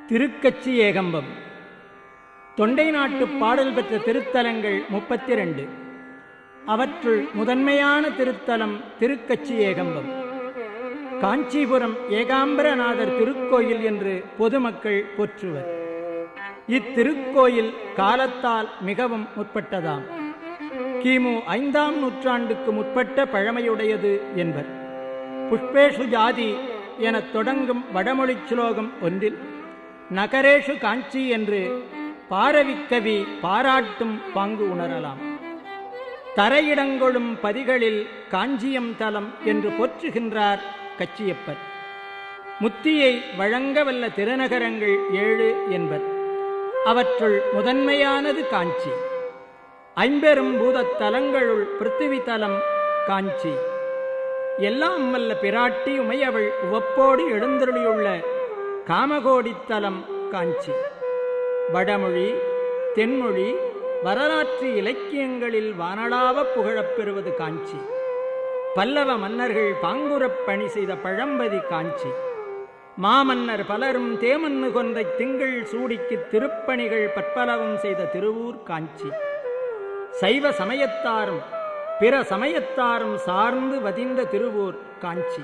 திருக்கச்சி ஏகம்பம் தொண்டை நாட்டு பாடல் பெற்ற திருத்தலங்கள் முப்பத்தி ரெண்டு அவற்றுள் முதன்மையான திருத்தலம் திருக்கச்சி ஏகம்பம் காஞ்சிபுரம் ஏகாம்பரநாதர் திருக்கோயில் என்று பொதுமக்கள் போற்றுவர் இத்திருக்கோயில் காலத்தால் மிகவும் முற்பட்டதாம் கிமு ஐந்தாம் நூற்றாண்டுக்கு முற்பட்ட பழமையுடையது என்பர் புஷ்பேஷு ஜாதி எனத் தொடங்கும் வடமொழிச் சுலோகம் ஒன்றில் நகரேஷு காஞ்சி என்று பாரவிக்கவி பாராட்டும் பாங்கு உணரலாம் தரையிடங்கொளும் பதிகளில் காஞ்சியம் தலம் என்று போற்றுகின்றார் கச்சியப்பர் முத்தியை வழங்க வல்ல திருநகரங்கள் ஏழு என்பர் அவற்றுள் முதன்மையானது காஞ்சி ஐம்பெரும் பூதத் தலங்களுள் பிருத்திவி தலம் காஞ்சி எல்லாம் வல்ல பிராட்டி உமையவள் உவப்போடு எழுந்தருளியுள்ள காமகோடித்தலம் காஞ்சி வடமொழி தென்மொழி வரலாற்று இலக்கியங்களில் வானளாவ புகழப்பெறுவது காஞ்சி பல்லவ மன்னர்கள் பாங்குரப் பணி செய்த பழம்பதி காஞ்சி மாமன்னர் பலரும் தேமன்னு கொன்றை திங்கள் சூடிக்கு திருப்பணிகள் பற்பலவும் செய்த திருவூர் காஞ்சி சைவ சமயத்தாரும் பிற சமயத்தாரும் சார்ந்து வதிந்த திருவூர் காஞ்சி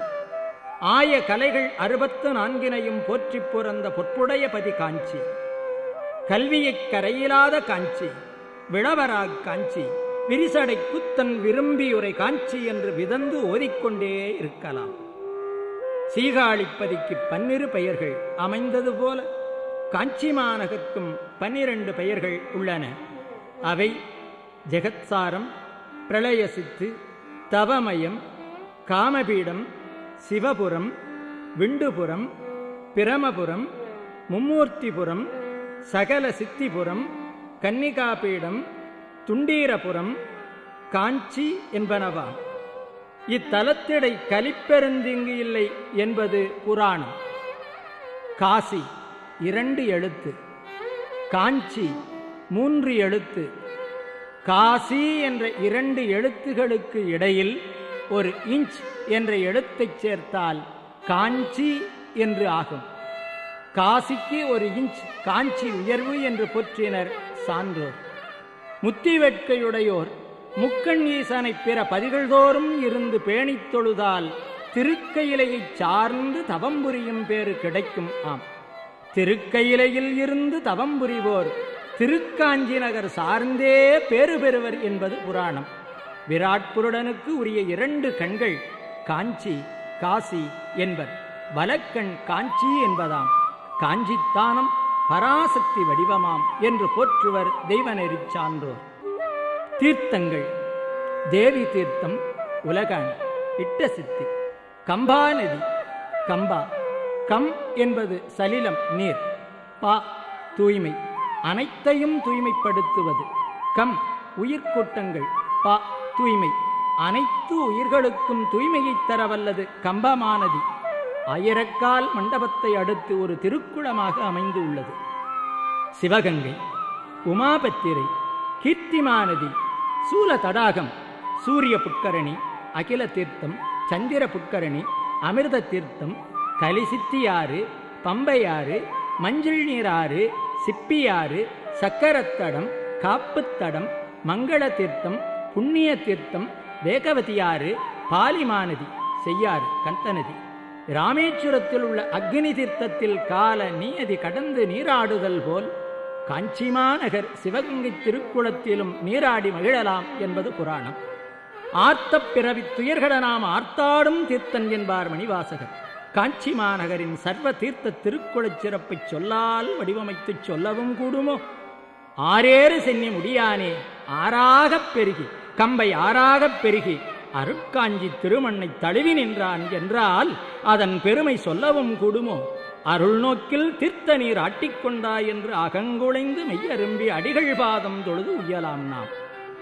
ஆய கலைகள் அறுபத்து நான்கினையும் போற்றிப் புறந்த பொற்புடைய பதி காஞ்சி கல்வியைக் கரையிலாத காஞ்சி விளவராக் காஞ்சி விரிசடை குத்தன் விரும்பியுரை காஞ்சி என்று விதந்து ஓதிக்கொண்டே இருக்கலாம் சீகாழிப்பதிக்கு பன்னிரு பெயர்கள் அமைந்தது போல காஞ்சி மாநகர்க்கும் பன்னிரண்டு பெயர்கள் உள்ளன அவை ஜெகத்சாரம் பிரளயசித்து தவமயம் காமபீடம் சிவபுரம் விண்டுபுரம் பிரமபுரம் மும்மூர்த்திபுரம் சகல சித்திபுரம் கன்னிகாபீடம் துண்டீரபுரம் காஞ்சி என்பனவாம் இத்தலத்திடை கலிப்பெருந்திங்கு இல்லை என்பது புராணம் காசி இரண்டு எழுத்து காஞ்சி மூன்று எழுத்து காசி என்ற இரண்டு எழுத்துகளுக்கு இடையில் ஒரு இன்ச் என்ற எழுத்தைச் சேர்த்தால் காஞ்சி என்று ஆகும் காசிக்கு ஒரு இன்ச் காஞ்சி உயர்வு என்று போற்றினர் சான்றோர் முத்தி வேட்கையுடையோர் முக்கண் ஈசனை பிற பதிகள்தோறும் இருந்து பேணித் தொழுதால் திருக்கையிலையைச் சார்ந்து தவம் புரியும் பேறு கிடைக்கும் ஆம் திருக்கையிலையில் இருந்து தவம் புரிவோர் திருக்காஞ்சி நகர் சார்ந்தே பேறு பெறுவர் என்பது புராணம் விராட்புருடனுக்கு உரிய இரண்டு கண்கள் காஞ்சி காசி என்பர் வலக்கண் காஞ்சி என்பதாம் காஞ்சித்தானம் பராசக்தி வடிவமாம் என்று போற்றுவர் தெய்வநெறிச் சான்றோர் தீர்த்தங்கள் தேவி தீர்த்தம் உலகாணி இட்ட சித்தி கம்பா நதி கம்பா கம் என்பது சலிலம் நீர் பா தூய்மை அனைத்தையும் தூய்மைப்படுத்துவது கம் உயிர்க்கூட்டங்கள் பா தூய்மை அனைத்து உயிர்களுக்கும் தூய்மையைத் தரவல்லது கம்பமானதி ஆயிரக்கால் மண்டபத்தை அடுத்து ஒரு திருக்குளமாக அமைந்து உள்ளது சிவகங்கை உமாபத்திரை கீர்த்திமானதி சூல தடாகம் சூரிய புட்கரணி அகில தீர்த்தம் சந்திர புட்கரணி அமிர்த தீர்த்தம் கலிசித்தியாறு பம்பையாறு மஞ்சள் நீராறு சிப்பியாறு சக்கரத்தடம் காப்புத்தடம் மங்கள தீர்த்தம் புண்ணிய தீர்த்தம் வேகவதியாறு பாலிமானதி செய்யாறு கந்தநதி ராமேஸ்வரத்தில் உள்ள அக்னி தீர்த்தத்தில் கால நீயதி கடந்து நீராடுதல் போல் காஞ்சிமாநகர் சிவகங்கை திருக்குளத்திலும் நீராடி மகிழலாம் என்பது புராணம் ஆர்த்தப் பிறவி துயர்கட நாம் ஆர்த்தாடும் தீர்த்தன் என்பார் மணிவாசகர் காஞ்சி மாநகரின் சர்வ தீர்த்த திருக்குளச் சிறப்பைச் சொல்லால் வடிவமைத்துச் சொல்லவும் கூடுமோ ஆரேறு சென்னி முடியானே ஆறாகப் பெருகி கம்பை ஆறாகப் பெருகி அருட்காஞ்சி திருமண்ணை தழுவி நின்றான் என்றால் அதன் பெருமை சொல்லவும் கூடுமோ அருள் நோக்கில் தீர்த்த நீர் ஆட்டிக்கொண்டாய் என்று அகங்குழைந்து மெய்யரும்பி அடிகள் பாதம் தொழுது உயலாம் நாம்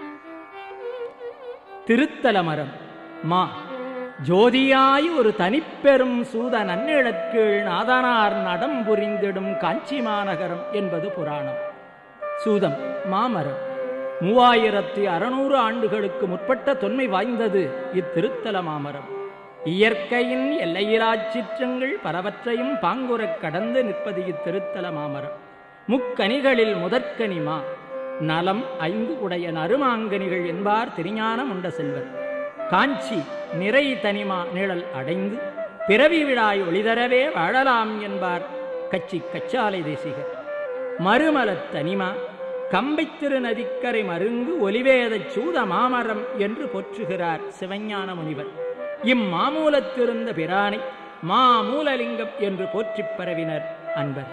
திருத்தலமரம் மா ஜோதியாய் ஒரு தனிப்பெரும் சூத நன்னிழக்கீழ் நாதனார் நடம் புரிந்திடும் காஞ்சி மாநகரம் என்பது புராணம் சூதம் மாமரம் மூவாயிரத்தி அறுநூறு ஆண்டுகளுக்கு முற்பட்ட தொன்மை வாய்ந்தது இத்திருத்தல மாமரம் இயற்கையின் எல்லையிலாச் சிற்றங்கள் பலவற்றையும் பாங்குறக் கடந்து நிற்பது இத்திருத்தல மாமரம் முக்கனிகளில் முதற்கனிமா நலம் ஐந்து உடைய நறுமாங்கனிகள் என்பார் திருஞானம் உண்ட செல்வர் காஞ்சி நிறை தனிமா நிழல் அடைந்து பிறவி விழாய் ஒளிதரவே வாழலாம் என்பார் கச்சி கச்சாலை தேசிகர் மறுமலத் தனிமா கம்பைத் திருநதிக்கரை மருங்கு ஒலிவேதச் சூத மாமரம் என்று போற்றுகிறார் சிவஞான முனிவர் இம்மாமூலத்திருந்த பிரானை மாமூலலிங்கம் என்று போற்றிப் பரவினர் அன்பர்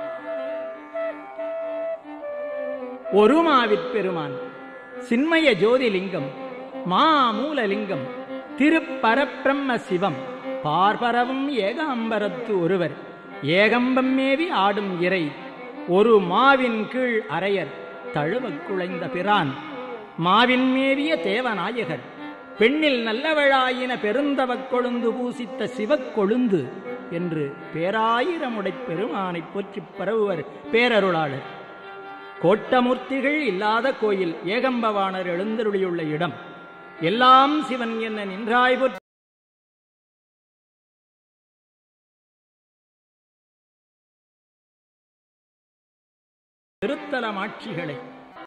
ஒருமாவிற் பெருமான் சின்மய ஜோதிலிங்கம் மாமூலலிங்கம் திருப்பரப்பிரம்ம சிவம் பார்பரவும் ஏகாம்பரத்து ஒருவர் ஏகம்பம் மேவி ஆடும் இறை ஒரு மாவின் கீழ் அரையர் தழுவக் குழைந்த பிரான் மாவின் மேவிய தேவநாயகர் பெண்ணில் நல்லவழாயின பெருந்தவக் கொழுந்து பூசித்த சிவக்கொழுந்து என்று பேராயிரமுடைப் பெருமானைப் போற்றிப் பரவுவர் பேரருளாளர் கோட்டமூர்த்திகள் இல்லாத கோயில் ஏகம்பவாணர் எழுந்தருளியுள்ள இடம் எல்லாம் சிவன் என்ன நின்றாய் போற்றி திருத்தலமாட்சிகளை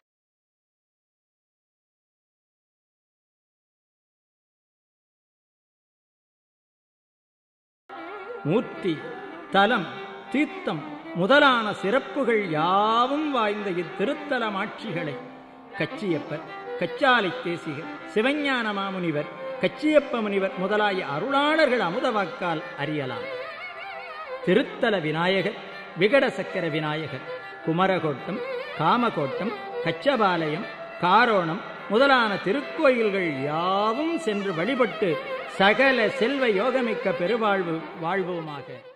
மூர்த்தி தலம் தீர்த்தம் முதலான சிறப்புகள் யாவும் வாய்ந்த இத்திருத்தலமாட்சிகளை கச்சியப்பர் கச்சாலை தேசிகர் சிவஞான மாமுனிவர் கச்சியப்ப முனிவர் முதலாய அருளாளர்கள் அமுதவாக்கால் அறியலாம் திருத்தல விநாயகர் விகட சக்கர விநாயகர் குமரகோட்டம் காமகோட்டம் கச்சபாலயம் காரோணம் முதலான திருக்கோயில்கள் யாவும் சென்று வழிபட்டு சகல செல்வ யோகமிக்க பெருவாழ்வு வாழ்வோமாக